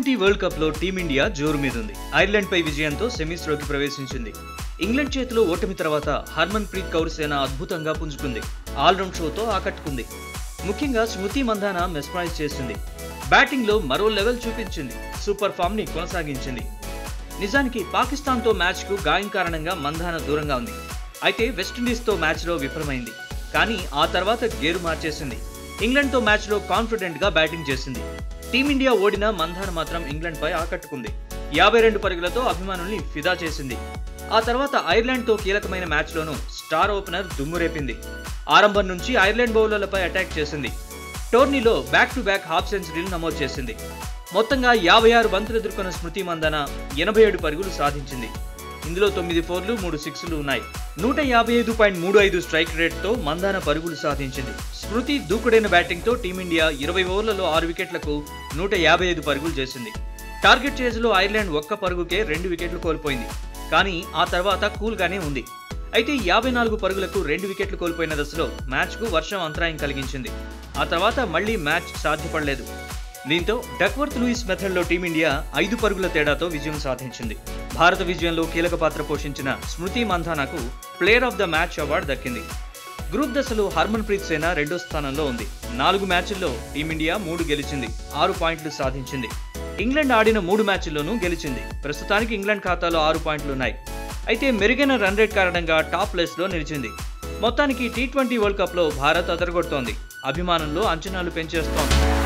twenty world cup లో team India జోరు మీదుంది ఐర్లాండ్ పై విజయంతో సెమీస్ లోకి ప్రవేశించింది ఇంగ్లాండ్ చేతిలో ఓటమి తర్వాత హర్మన్ ప్రీత్ కౌర్ సేన అద్భుతంగా పుంజుకుంది ఆల్రౌండ్ షోతో ఆకట్టుకుంది ముఖ్యంగా స్మృతి మందాన మెస్మరైజ్ చేసింది బ్యాటింగ్ లో మరో లెవెల్ చూపించింది సూపర్ ఫామ్ ని కొనసాగించింది నిజానికి పాకిస్తాన్తో మ్యాచ్కు గాయం కారణంగా మందాన దూరంగా ఉంది అయితే వెస్టిండీస్తో మ్యాచ్లో విఫలమైంది కానీ ఆ తర్వాత గేరు మార్చేసింది ఇంగ్లాండ్తో మ్యాచ్లో కాన్ఫిడెంట్గా బ్యాటింగ్ చేసింది టీమిండియా ఓడిన మందాన మాత్రం ఇంగ్లాండ్పై ఆకట్టుకుంది యాభై రెండు పరుగులతో అభిమానుల్ని ఫిదా చేసింది ఆ తర్వాత ఐర్లాండ్తో కీలకమైన మ్యాచ్లోనూ స్టార్ ఓపెనర్ దుమ్మురేపింది ఆరంభం నుంచి ఐర్లాండ్ బౌలర్లపై అటాక్ చేసింది టోర్నీలో బ్యాక్ టు బ్యాక్ హాఫ్ సెంచరీలు నమోదు చేసింది మొత్తంగా యాభై ఆరు బంతులు ఎదుర్కొన్న స్మృతి మందన ఎనభై ఏడు పరుగులు సాధించింది ఇందులో తొమ్మిది ఫోర్లు మూడు సిక్స్లు ఉన్నాయి నూట యాభై ఐదు పాయింట్ మూడు ఐదు స్ట్రైక్ రేట్తో మందాన పరుగులు సాధించింది స్మృతి దూకుడైన బ్యాటింగ్తో టీమిండియా ఇరవై ఓవర్లలో ఆరు వికెట్లకు నూట యాభై ఐదు పరుగులు చేసింది టార్గెట్ చేజ్లో ఐర్లాండ్ ఒక్క పరుగుకే రెండు వికెట్లు కోల్పోయింది కానీ ఆ తర్వాత కూల్గానే ఉంది అయితే యాభై నాలుగు పరుగులకు రెండు వికెట్లు కోల్పోయిన దశలో మ్యాచ్కు వర్షం అంతరాయం కలిగించింది ఆ తర్వాత మళ్లీ మ్యాచ్ సాధ్యపడలేదు దీంతో డక్వర్త్ లూయిస్ మెథడ్లో టీమిండియా ఐదు పరుగుల తేడాతో విజయం సాధించింది భారత విజయంలో కీలక పాత్ర పోషించిన స్మృతి మంధానాకు player of the match award దక్కింది గ్రూప్ దశలో హర్మన్ ప్రీత్ సేన రెండో స్థానంలో ఉంది నాలుగు మ్యాచ్ల్లో టీమిండియా మూడు గెలిచింది ఆరు పాయింట్లు సాధించింది ఇంగ్లాండ్ ఆడిన మూడు మ్యాచ్ల్లోనూ గెలిచింది ప్రస్తుతానికి ఇంగ్లాండ్ ఖాతాలో ఆరు పాయింట్లు ఉన్నాయి అయితే మెరుగైన రన్ రేట్ కారణంగా టాప్ ప్లేస్లో నిలిచింది మొత్తానికి టీ ట్వంటీ వరల్డ్ కప్లో భారత్ అదరగొడుతోంది అభిమానుల్లో అంచనాలు పెంచేస్తోంది